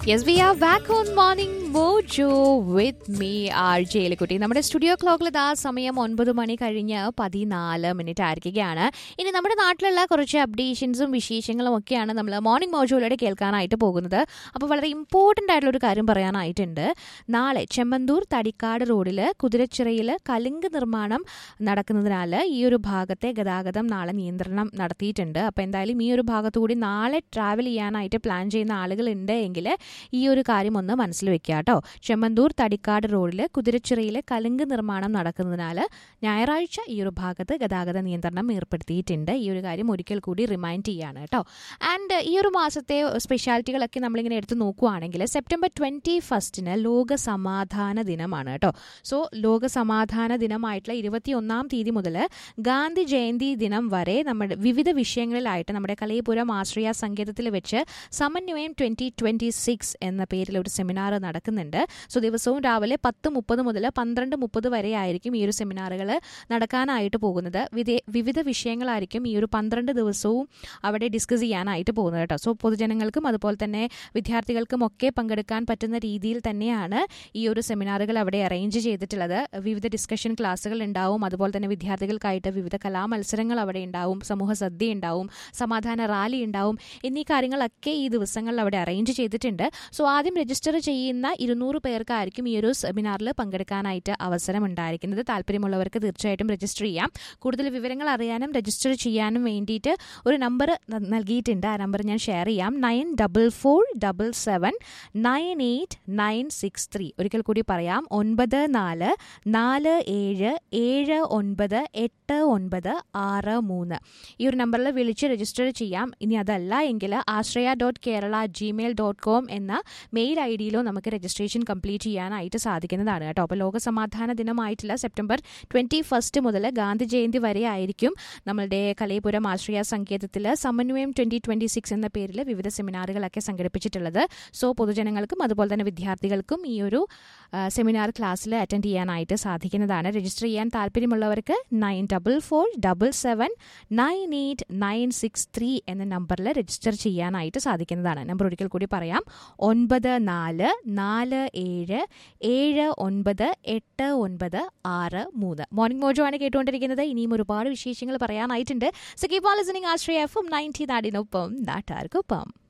yes we are back on morning mojo with me R ജയിലിക്കുട്ടി നമ്മുടെ studio ക്ലോക്കിൽ ഇതാ സമയം ഒൻപത് മണി കഴിഞ്ഞ് പതിനാല് മിനിറ്റ് ആയിരിക്കുകയാണ് ഇനി നമ്മുടെ നാട്ടിലുള്ള കുറച്ച് അപ്ഡേഷൻസും വിശേഷങ്ങളും ഒക്കെയാണ് നമ്മൾ മോർണിംഗ് മോജോയിലൂടെ കേൾക്കാനായിട്ട് പോകുന്നത് അപ്പോൾ വളരെ ഇമ്പോർട്ടൻ്റ് ആയിട്ടുള്ള ഒരു കാര്യം പറയാനായിട്ടുണ്ട് നാളെ ചെമ്മന്തൂർ തടിക്കാട് റോഡിൽ കുതിരച്ചിറയിൽ കലുങ്ക് നിർമ്മാണം നടക്കുന്നതിനാൽ ഈ ഒരു ഭാഗത്തെ ഗതാഗതം നാളെ നിയന്ത്രണം നടത്തിയിട്ടുണ്ട് അപ്പോൾ എന്തായാലും ഈ ഒരു ഭാഗത്തുകൂടി നാളെ ട്രാവൽ ചെയ്യാനായിട്ട് പ്ലാൻ ചെയ്യുന്ന ആളുകളുണ്ട് എങ്കിൽ ഈ ഒരു കാര്യം ഒന്ന് മനസ്സിൽ വെക്കുക കേട്ടോ ചെമ്മന്തൂർ തടിക്കാട് റോഡിൽ കുതിരച്ചിറയിൽ കലുങ്ക് നിർമ്മാണം നടക്കുന്നതിനാൽ ഞായറാഴ്ച ഈ ഒരു ഭാഗത്ത് ഗതാഗത നിയന്ത്രണം ഏർപ്പെടുത്തിയിട്ടുണ്ട് ഈ ഒരു കാര്യം ഒരിക്കൽ കൂടി റിമൈൻഡ് ചെയ്യാണ് കേട്ടോ ആൻഡ് ഈ ഒരു മാസത്തെ സ്പെഷ്യാലിറ്റികളൊക്കെ നമ്മളിങ്ങനെ എടുത്ത് നോക്കുവാണെങ്കിൽ സെപ്റ്റംബർ ട്വൻറ്റി ഫസ്റ്റിന് ലോക സമാധാന ദിനമാണ് കേട്ടോ സോ ലോക സമാധാന ദിനമായിട്ടുള്ള ഇരുപത്തി ഒന്നാം തീയതി മുതൽ ഗാന്ധി ജയന്തി ദിനം വരെ നമ്മുടെ വിവിധ വിഷയങ്ങളിലായിട്ട് നമ്മുടെ കലയപുരം ആശ്രയ സങ്കേതത്തിൽ വെച്ച് സമന്വയം ട്വന്റി ട്വന്റി സിക്സ് എന്ന പേരിൽ ഒരു സെമിനാർ നടക്കുന്നുണ്ട് സോ ദിവസവും രാവിലെ പത്ത് മുപ്പത് മുതൽ പന്ത്രണ്ട് മുപ്പത് വരെ ആയിരിക്കും ഈ ഒരു സെമിനാറുകൾ നടക്കാനായിട്ട് പോകുന്നത് വിധേ- വിവിധ വിഷയങ്ങളായിരിക്കും ഈ ഒരു പന്ത്രണ്ട് ദിവസവും അവിടെ ഡിസ്കസ് ചെയ്യാനായിട്ട് പോകുന്നത് കേട്ടോ സോ പൊതുജനങ്ങൾക്കും അതുപോലെ തന്നെ വിദ്യാർത്ഥികൾക്കും ഒക്കെ പങ്കെടുക്കാൻ പറ്റുന്ന രീതിയിൽ തന്നെയാണ് ഈ ഒരു സെമിനാറുകൾ അവിടെ അറേഞ്ച് ചെയ്തിട്ടുള്ളത് വിവിധ ഡിസ്കഷൻ ക്ലാസ്സുകൾ ഉണ്ടാവും അതുപോലെ തന്നെ വിദ്യാർത്ഥികൾക്കായിട്ട് വിവിധ കലാമത്സരങ്ങൾ അവിടെ ഉണ്ടാവും സമൂഹ സദ്യ ഉണ്ടാവും സമാധാന റാലി ഉണ്ടാവും എന്നീ കാര്യങ്ങളൊക്കെ ഈ ദിവസങ്ങളിൽ അവിടെ അറേഞ്ച് ചെയ്തിട്ടുണ്ട് സോ ആദ്യം രജിസ്റ്റർ ചെയ്യുന്ന ഇരുന്നൂറ് പേർക്കായിരിക്കും ഈ ഒരു സെമിനാറിൽ പങ്കെടുക്കാനായിട്ട് അവസരം ഉണ്ടായിരിക്കുന്നത് താല്പര്യമുള്ളവർക്ക് തീർച്ചയായിട്ടും രജിസ്റ്റർ ചെയ്യാം കൂടുതൽ വിവരങ്ങൾ അറിയാനും രജിസ്റ്റർ ചെയ്യാനും വേണ്ടിയിട്ട് ഒരു നമ്പർ നൽകിയിട്ടുണ്ട് ആ നമ്പർ ഞാൻ ഷെയർ ചെയ്യാം nine double four double seven nine eight nine six three ഒരിക്കൽ കൂടി പറയാം ഒൻപത് നാല് നാല് ഏഴ് ഏഴ് ഒൻപത് എട്ട് ഒൻപത് ആറ് മൂന്ന് ഈ ഒരു നമ്പറിൽ വിളിച്ച് രജിസ്റ്റർ ചെയ്യാം ഇനി അതല്ല എങ്കിൽ Ashraya dot Kerala Gmail dot com എന്ന മെയിൽ ഐ ഡിയിലോ നമുക്ക് രജിസ്ട്രേഷൻ കംപ്ലീറ്റ് ചെയ്യാനായിട്ട് സാധിക്കുന്നതാണ് കേട്ടോ അപ്പോൾ ലോക സമാധാന ദിനമായിട്ടുള്ള സെപ്റ്റംബർ ട്വൻറ്റി ഫസ്റ്റ് മുതൽ ഗാന്ധി ജയന്തി വരെ ആയിരിക്കും നമ്മളുടെ കലയപുരം ആശ്രയ സങ്കേതത്തിൽ സമന്വയം ട്വൻറ്റി ട്വൻറ്റി സിക്സ് എന്ന പേരിൽ വിവിധ സെമിനാറുകളൊക്കെ സംഘടിപ്പിച്ചിട്ടുള്ളത് സോ പൊതുജനങ്ങൾക്കും അതുപോലെ തന്നെ വിദ്യാർത്ഥികൾക്കും ഈ ഒരു ആ, സെമിനാർ ക്ലാസ്സിൽ അറ്റൻഡ് ചെയ്യാനായിട്ട് സാധിക്കുന്നതാണ് രജിസ്റ്റർ ചെയ്യാൻ താല്പര്യമുള്ളവർക്ക് nine double four double seven nine eight nine six three എന്ന നമ്പറിൽ രജിസ്റ്റർ ചെയ്യാനായിട്ട് സാധിക്കുന്നതാണ് നമ്പർ ഒരിക്കൽ കൂടി പറയാം ഒൻപത് നാല് നാല് ഏഴ് ഏഴ് ഒൻപത് എട്ട് ഒൻപത് ആറ് മൂന്ന് മോർണിംഗ് മോജോ ആണ് കേട്ടുകൊണ്ടിരിക്കുന്നത് ഇനിയും ഒരുപാട് വിശേഷങ്ങൾ പറയാനായിട്ടുണ്ട് so keep on listening Ashraya F M ninety നാടിനൊപ്പം നാട്ടാർക്കൊപ്പം